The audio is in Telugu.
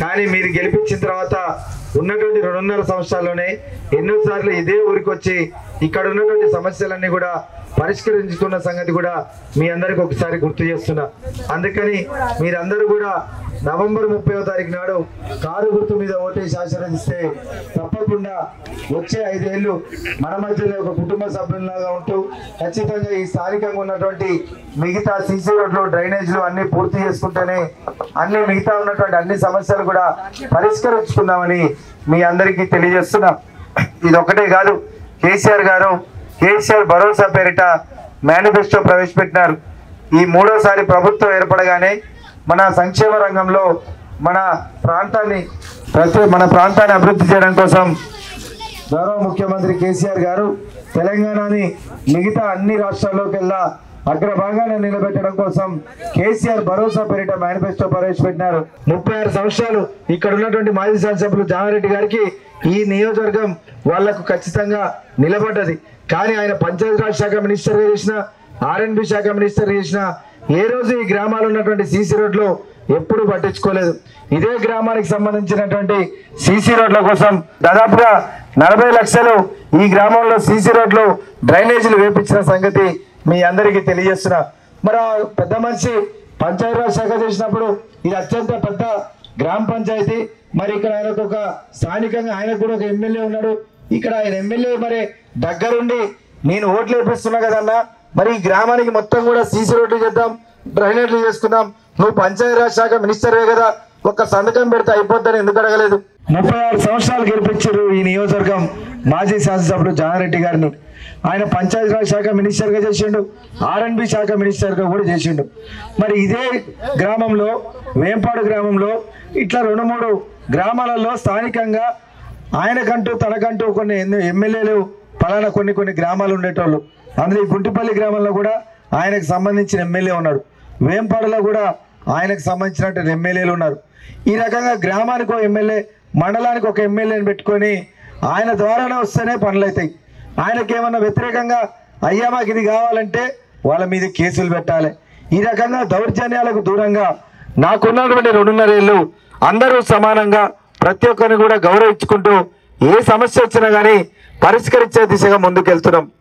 కానీ మీరు గెలిపించిన తర్వాత ఉన్నటువంటి రెండున్నర సంవత్సరాల్లోనే ఎన్నోసార్లు ఇదే ఊరికి వచ్చి ఇక్కడ ఉన్నటువంటి సమస్యలన్నీ కూడా పరిష్కరించుకున్న సంగతి కూడా మీ అందరికి ఒకసారి గుర్తు చేస్తున్నా అందుకని మీరందరూ కూడా నవంబర్ ముప్పై తారీఖు నాడు కారు గుర్తు మీద ఓటేసి ఆశీర్వదిస్తే తప్పకుండా వచ్చే ఐదేళ్లు మన మధ్యలో ఒక కుటుంబ సభ్యుల్లాగా ఉంటూ ఖచ్చితంగా ఈ స్థానికంగా ఉన్నటువంటి మిగతా సీసీ రోడ్లు డ్రైనేజ్లు అన్ని పూర్తి చేసుకుంటేనే అన్ని మిగతా ఉన్నటువంటి అన్ని సమస్యలు కూడా పరిష్కరించుకుందామని మీ అందరికీ తెలియజేస్తున్నాం ఇది ఒకటే కాదు కేసీఆర్ గారు కేసీఆర్ భరోసా పేరిట మేనిఫెస్టో ప్రవేశపెట్టినారు ఈ మూడోసారి ప్రభుత్వం ఏర్పడగానే మన సంక్షేమ రంగంలో మన ప్రాంతాన్ని ప్రతి మన ప్రాంతాన్ని అభివృద్ధి చేయడం కోసం గౌరవ ముఖ్యమంత్రి కేసీఆర్ గారు తెలంగాణని మిగతా అన్ని రాష్ట్రాల్లోకెల్లా అగ్రభాగాన్ని నిలబెట్టడం కోసం కేసీఆర్ భరోసా పేరిట మేనిఫెస్టో ప్రవేశపెట్టినారు ముప్పై ఆరు సంవత్సరాలు ఇక్కడ ఉన్నటువంటి మాజీ శాసనసభ్యులు జానారెడ్డి గారికి ఈ నియోజకవర్గం వాళ్లకు ఖచ్చితంగా నిలబడ్డది కానీ ఆయన పంచాయతీరాజ్ శాఖ మినిస్టర్ చేసిన ఆర్ఎన్బి శాఖ మినిస్టర్ చేసిన ఏ రోజు ఈ గ్రామాల్లో ఉన్నటువంటి సీసీ రోడ్లు ఎప్పుడు పట్టించుకోలేదు ఇదే గ్రామానికి సంబంధించినటువంటి సీసీ రోడ్ల కోసం దాదాపుగా నలభై లక్షలు ఈ గ్రామంలో సీసీ రోడ్లు డ్రైనేజీలు వేపించిన సంగతి మీ అందరికీ తెలియజేస్తున్నా మరి ఆ పెద్ద మనిషి పంచాయతీరాజ్ శాఖ చేసినప్పుడు ఇది అత్యంత పెద్ద గ్రామ పంచాయతీ మరి ఇక్కడ ఆయనకు ఒక స్థానికంగా ఆయనకు కూడా ఒక ఎమ్మెల్యే ఉన్నాడు ఇక్కడ ఆయన ఎమ్మెల్యే మరి దగ్గరుండి నేను ఓట్లు వేపిస్తున్నా కదన్నా మరి ఈ గ్రామానికి మొత్తం కూడా సీసీ రోడ్లు చేద్దాం డ్రైనేట్లు చేసుకుందాం నువ్వు పంచాయతీరాజ్ శాఖ మినిస్టర్వే కదా ఒక్క సంతకం పెడితే అయిపోద్దని ఎందుకు అడగలేదు ముప్పై ఆరు సంవత్సరాలు గెలిపించారు ఈ నియోజకవర్గం మాజీ శాసనసభ్యుడు జానారెడ్డి గారిని ఆయన పంచాయతీరాజ్ శాఖ మినిస్టర్గా చేసిండు ఆర్ఎన్బి శాఖ మినిస్టర్గా కూడా చేసిండు మరి ఇదే గ్రామంలో వేంపాడు గ్రామంలో ఇట్లా రెండు మూడు గ్రామాలలో స్థానికంగా ఆయనకంటూ తనకంటూ కొన్ని ఎన్ని- ఎమ్మెల్యేలు పలానా కొన్ని కొన్ని గ్రామాలు ఉండేటోళ్ళు అందులో ఈ గుంటిపల్లి గ్రామంలో కూడా ఆయనకు సంబంధించిన ఎమ్మెల్యే ఉన్నాడు వేంపాడులో కూడా ఆయనకు సంబంధించినటువంటి ఎమ్మెల్యేలు ఉన్నారు ఈ రకంగా గ్రామానికి ఒక ఎమ్మెల్యే మండలానికి ఒక ఎమ్మెల్యేని పెట్టుకొని ఆయన ద్వారానే వస్తేనే పనులు అవుతాయి ఆయనకి ఏమన్నా వ్యతిరేకంగా అయ్యా మాకు ఇది కావాలంటే వాళ్ళ మీద కేసులు పెట్టాలి ఈ రకంగా దౌర్జన్యాలకు దూరంగా నాకున్నటువంటి రెండున్నరేళ్ళు అందరూ సమానంగా ప్రతి ఒక్కరిని కూడా గౌరవించుకుంటూ ఏ సమస్య వచ్చినా కానీ పరిష్కరించే దిశగా ముందుకెళ్తున్నాం